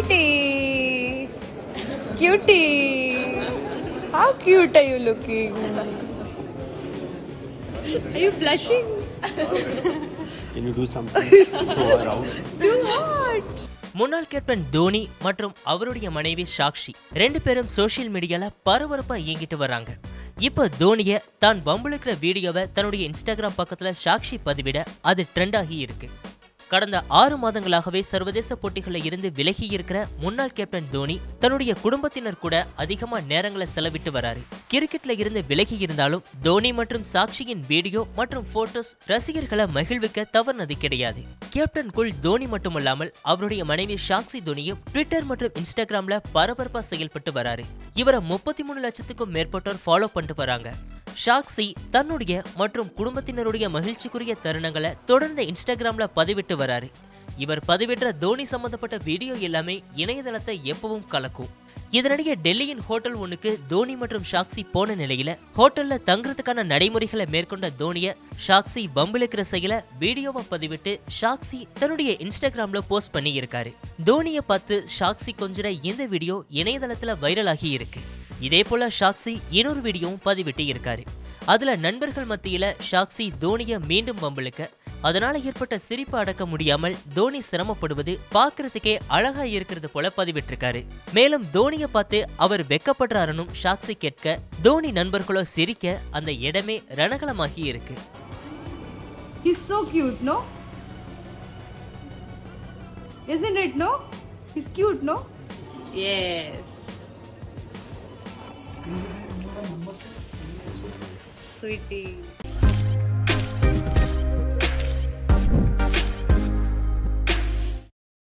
Cutie! Cutie! How cute are you looking? Are you blushing? Can you do something to her house? Do what? முன்னாள் captain Dhoni மற்றும் அவருடைய மனைவி சாக்ஷி ரெண்டு பேரும் social மீடியால பரபரப்பா இயங்கிட்டு வராங்க இப்ப தோனிய தான் வம்புழுக்கிற வீடியோவை தன்னுடைய இன்ஸ்டாகிராம் பக்கத்துல சாக்ஷி பதிவிட அது ட்ரெண்ட் ஆகி இருக்கு கடந்த ஆறு மாதங்களாகவே சர்வதேச போட்டிகளில் இருந்து விலகி இருக்கிற முன்னாள் கேப்டன் தோனி தன்னுடைய குடும்பத்தினர் கூட அதிகமா நேரங்களை செலவிட்டு வராரு கிரிக்கெட்ல இருந்து விலகி இருந்தாலும் தோனி மற்றும் சாக்ஷியின் வீடியோ மற்றும் போட்டோஸ் ரசிகர்களை மகிழ்விக்க தவறுனது கிடையாது கேப்டன் குல் தோனி மட்டுமல்லாமல் அவருடைய மனைவி சாக்ஷி தோனியும் ட்விட்டர் மற்றும் இன்ஸ்டாகிராம்ல பரபரப்பா செயல்பட்டு வராரு இவரை முப்பத்தி மூணு லட்சத்துக்கும் மேற்பட்டோர் ஃபாலோ பண்ணிட்டு வராங்க ஷாக்ஸி தன்னுடைய மற்றும் குடும்பத்தினருடைய மகிழ்ச்சிக்குரிய தருணங்களை தொடர்ந்து இன்ஸ்டாகிராம்ல பதிவிட்டு வராரு இவர் பதிவிட்ட தோனி சம்பந்தப்பட்ட வீடியோ எல்லாமே இணையதளத்தை எப்பவும் கலக்கும் இதனிடையே டெல்லியின் ஹோட்டல் ஒண்ணுக்கு தோனி மற்றும் ஷாக்ஸி போன நிலையில ஹோட்டல்ல தங்குறதுக்கான நடைமுறைகளை மேற்கொண்ட தோனிய ஷாக்ஸி பம்பிழுக்கிற செயல வீடியோவை பதிவிட்டு ஷாக்ஸி தன்னுடைய இன்ஸ்டாகிராம்ல போஸ்ட் பண்ணி இருக்காரு தோனியை பார்த்து ஷாக்ஸி கொஞ்சிற இந்த வீடியோ இணையதளத்துல வைரலாகி இருக்கு இதே போல ஷாக்ஸி இன்னொரு வீடியோவும் பதிவிட்டு இருக்காரு அதுல நண்பர்கள் மத்தியில ஷாக்ஸி தோனிய மீண்டும் வம்பிழுக்க அதனால ஏற்பட்ட சிரிப்பு அடக்க முடியாமல் தோனி சிரமப்படுவது பார்க்கறதுக்கே அழகா இருக்கிறது போல பதிவிட்டிருக்காரு மேலும் தோனியை பார்த்து அவர் வெக்கப்படுறாருன்னு ஷாக்ஸி கேட்க தோனி நண்பர்களோ சிரிக்க அந்த இடமே ரணகலமாகி இருக்கு He's so cute, no? Isn't it, no? He's cute, no? Yes. Sweetie.